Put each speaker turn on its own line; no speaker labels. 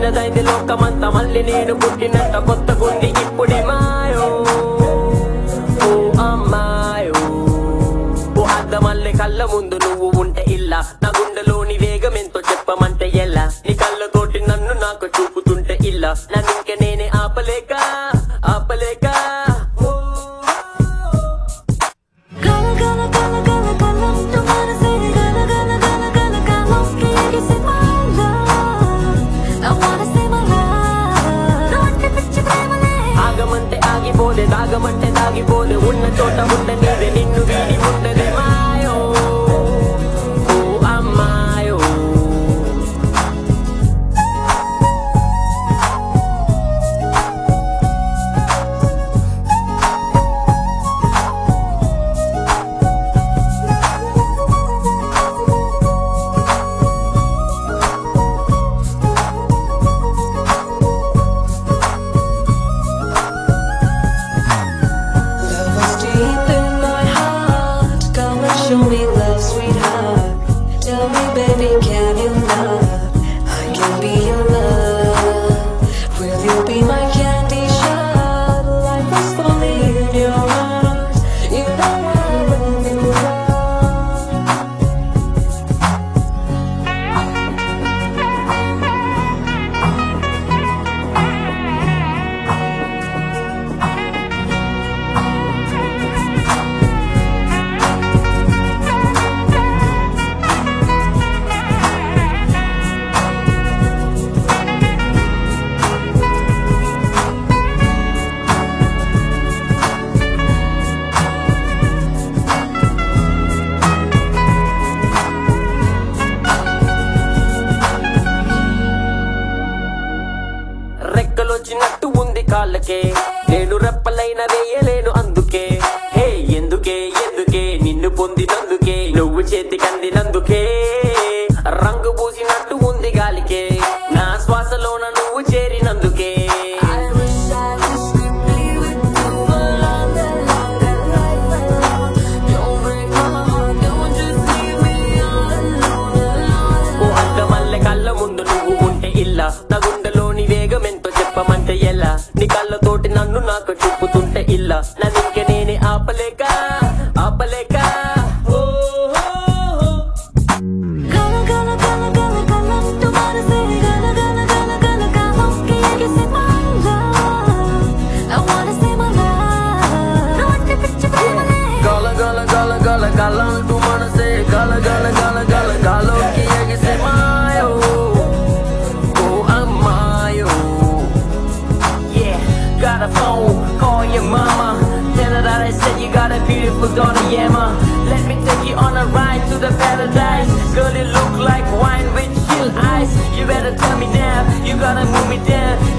చిన్నదైంది లోకమంతా మళ్ళీ నేను పుట్టినంత కొత్త గుండి ఇప్పుడే మాయో ఓ అమ్మాయో ఓ అద్దమల్లె కళ్ళ ముందు నువ్వు ఉంటే ఇల్లా నా గుండెలోని వేగం ఎంతో చెప్పమంటే ఎలా నీ కళ్ళతోటి నన్ను నాకు చూపుతుంటే ఇల్లా నన్ను ఇంక నేనే ఆపలేక ఆపలేక ఓ.
కల కల కల కల కలంటూ మనసే గల గల గల గల కలంకి ఎగిసి my love I wanna say my love నువ్వంటే పిచ్చి ప్రేమలే
ఆగమంటే ఆగిపోదే దాగమంటే దాగిపోదే ఉన్న చోట ఉండ నీవే నిన్ను వీడి ఉండదే మాయో ఓ అమ్మాయో
Love is deep in my heart. Come and show me love, sweetheart. Tell me, baby, can you love? I can be your love. Will you be my candy shot? Life is fully in your arms. You know I love you.
రెక్కలొచ్చినట్టు ఉంది కాళ్ళకే నేను రెప్పలైన వేయలేను అందుకే హే ఎందుకే ఎందుకే నిన్ను పొందినందుకే నువ్వు చేతికందినందుకే రంగు పూసినట్టు ఉంది గాలికే నా శ్వాసలోన నువ్వు చేరినందుకే
I wish I wish could be with you for longer, longer, life alone. Don't break my heart, don't just leave me all alone, alone.
ఓ అద్దమల్లె కళ్ళ ముందు నువ్వు ఉంటే ఇల్లా నా గుండెలోని వేగం ఎంతో చెప్పమంటే ఎలా నీ కళ్ళతోటి నన్ను నాకు చూపుతుంటే ఇల్లా నన్ను ఇంక నేనే ఆపలేక ఆపలేక ఓ, ఓ, ఓ.
కల కల కల కల కలంటూ మనసే గల గల గల గల కలంకి ఎగిసి my love. I wanna say my love. నువ్వంటే పిచ్చి ప్రేమలే.
గల గల గల గల గల అంటూ మనసే గల గల గల గల గాలోకి ఎగిసే మాయో ఓ అమ్మాయో Yeah, got a phone, call your mama Tell her that I said you got a beautiful daughter, yeah ma Let me take you on a ride to the paradise Girl, you look like wine with chill eyes You better tell me now, you gotta move me down